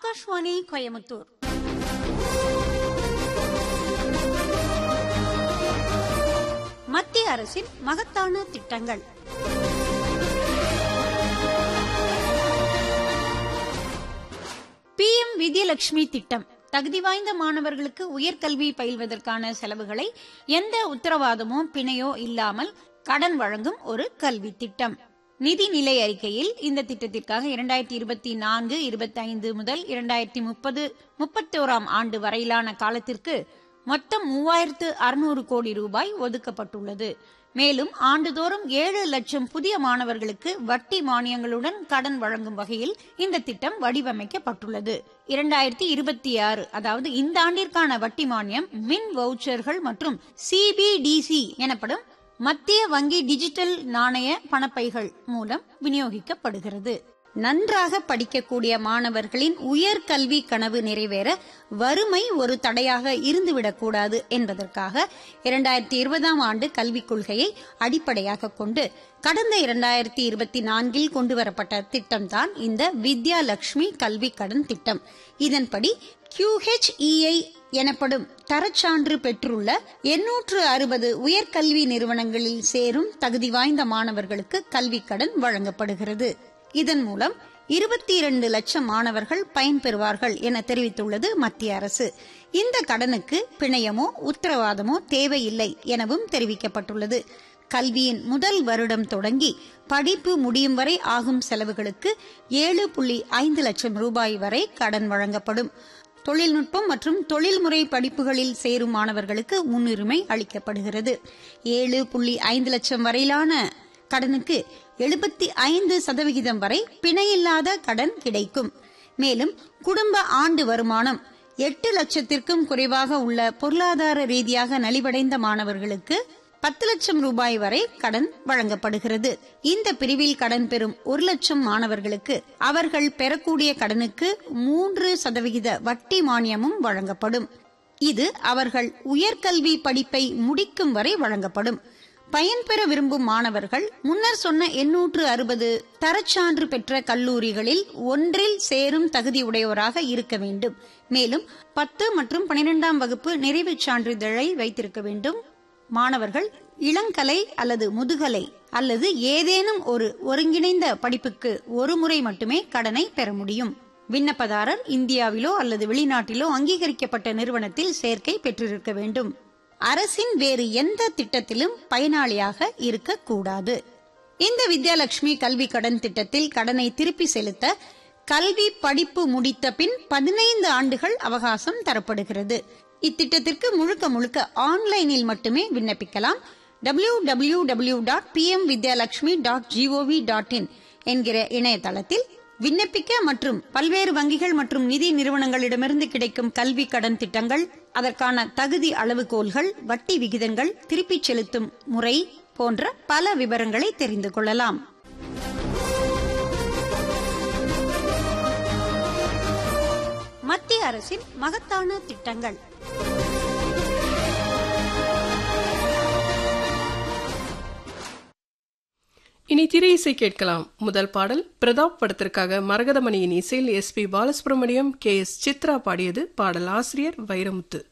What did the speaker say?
ஆகாஷ்வாணி கோயமுத்தூர் மத்திய அரசின் மகத்தான திட்டங்கள் பிஎம் வித்யலட்சுமி திட்டம் தகுதி வாய்ந்த மாணவர்களுக்கு உயர்கல்வி பயில்வதற்கான செலவுகளை எந்த உத்தரவாதமோ பிணையோ இல்லாமல் கடன் வழங்கும் ஒரு கல்வி திட்டம் நிதிநிலை அறிக்கையில் இந்த திட்டத்திற்காக இரண்டாயிரத்தி இருபத்தி நான்கு இருபத்தி ஐந்து முதல் இரண்டாயிரத்தி முப்பது முப்பத்தோராம் ஆண்டு வரையிலான காலத்திற்கு மொத்தம் மூவாயிரத்து அறுநூறு கோடி ரூபாய் ஒதுக்கப்பட்டுள்ளது மேலும் ஆண்டுதோறும் ஏழு லட்சம் புதிய மாணவர்களுக்கு வட்டி மானியங்களுடன் கடன் வழங்கும் வகையில் இந்த திட்டம் வடிவமைக்கப்பட்டுள்ளது இரண்டாயிரத்தி இருபத்தி ஆறு அதாவது இந்த ஆண்டிற்கான வட்டி மானியம் மின் வவுச்சர்கள் மற்றும் சிபிடிசி எனப்படும் மத்திய வங்கி டிஜிட்டல் நாணய பணப்பைகள் மூலம் விநியோகிக்கப்படுகிறது நன்றாக படிக்கக்கூடிய மாணவர்களின் உயர்கல்வி கனவு நிறைவேற வறுமை ஒரு தடையாக இருந்துவிடக்கூடாது என்பதற்காக இரண்டாயிரத்தி இருபதாம் ஆண்டு கல்விக் கொள்கையை அடிப்படையாக கொண்டு கடந்த இரண்டாயிரத்தி இருபத்தி நான்கில் கொண்டுவரப்பட்ட திட்டம்தான் இந்த வித்யா லட்சுமி கல்வி கடன் திட்டம் இதன்படி QHEI எனப்படும் தரச்சான்று பெற்றுள்ள எண்ணூற்று அறுபது உயர்கல்வி நிறுவனங்களில் சேரும் தகுதி வாய்ந்த மாணவர்களுக்கு கல்விக் கடன் வழங்கப்படுகிறது இதன் மூலம் இருபத்தி இரண்டு லட்சம் மாணவர்கள் பயன்பெறுவார்கள் என தெரிவித்துள்ளது மத்திய அரசு இந்த கடனுக்கு பிணையமோ உத்தரவாதமோ தேவையில்லை எனவும் தெரிவிக்கப்பட்டுள்ளது கல்வியின் முதல் வருடம் தொடங்கி படிப்பு முடியும் வரை ஆகும் செலவுகளுக்கு ஏழு புள்ளி ஐந்து லட்சம் ரூபாய் வரை கடன் வழங்கப்படும் தொழில்நுட்பம் மற்றும் தொழில்முறை படிப்புகளில் சேரும் மாணவர்களுக்கு முன்னுரிமை அளிக்கப்படுகிறது ஏழு புள்ளி ஐந்து லட்சம் வரையிலான கடனுக்கு எழுபத்தி ஐந்து சதவிகிதம் வரை பிணையில்லாத கடன் கிடைக்கும் மேலும் குடும்ப ஆண்டு வருமானம் எட்டு லட்சத்திற்கும் குறைவாக உள்ள பொருளாதார ரீதியாக நலிவடைந்த மாணவர்களுக்கு பத்து லட்சம் ரூபாய் வரை கடன் வழங்கப்படுகிறது இந்த பிரிவில் கடன் பெறும் ஒரு லட்சம் மாணவர்களுக்கு அவர்கள் பெறக்கூடிய கடனுக்கு மூன்று சதவிகித வட்டி மானியமும் வழங்கப்படும் இது அவர்கள் உயர்கல்வி படிப்பை முடிக்கும் வரை வழங்கப்படும் பயன்பெற விரும்பும் மாணவர்கள் முன்னர் சொன்ன எண்ணூற்று அறுபது தரச்சான்று பெற்ற கல்லூரிகளில் ஒன்றில் சேரும் தகுதியுடையோராக இருக்க வேண்டும் மேலும் பத்து மற்றும் பனிரெண்டாம் வகுப்பு நிறைவுச் சான்றிதழை வைத்திருக்க வேண்டும் மாணவர்கள் இளங்கலை அல்லது முதுகலை அல்லது ஏதேனும் ஒரு ஒருங்கிணைந்த படிப்புக்கு ஒரு முறை மட்டுமே கடனை பெற முடியும் விண்ணப்பதாரர் இந்தியாவிலோ அல்லது வெளிநாட்டிலோ அங்கீகரிக்கப்பட்ட நிறுவனத்தில் சேர்க்கை பெற்றிருக்க வேண்டும் அரசின் வேறு எந்த திட்டத்திலும் பயனாளியாக இருக்கக்கூடாது இந்த வித்யாலட்சுமி கல்வி கடன் திட்டத்தில் கடனை திருப்பி செலுத்த கல்வி படிப்பு முடித்த பின் பதினைந்து ஆண்டுகள் அவகாசம் தரப்படுகிறது இத்திட்டத்திற்கு முழுக்க முழுக்க ஆன்லைனில் மட்டுமே விண்ணப்பிக்கலாம் W W W dot P M Vidyalakshmi dot GOV dot in என்கிற இணையதளத்தில் விண்ணப்பிக்க மற்றும் பல்வேறு வங்கிகள் மற்றும் நிதி நிறுவனங்களிடமிருந்து கிடைக்கும் கல்வி கடன் திட்டங்கள் அதற்கான தகுதி அளவுகோல்கள் வட்டி விகிதங்கள் திருப்பிச் செலுத்தும் முறை போன்ற பல விவரங்களை தெரிந்து கொள்ளலாம் மத்திய அரசின் மகத்தான திட்டங்கள் இனி திரை இசை கேட்கலாம் முதல் பாடல் பிரதாப் படத்திற்காக மரகதமணியின் இசையில் S P Balasubrahmanyam K S Chithra பாடியது பாடல் ஆசிரியர் வைரமுத்து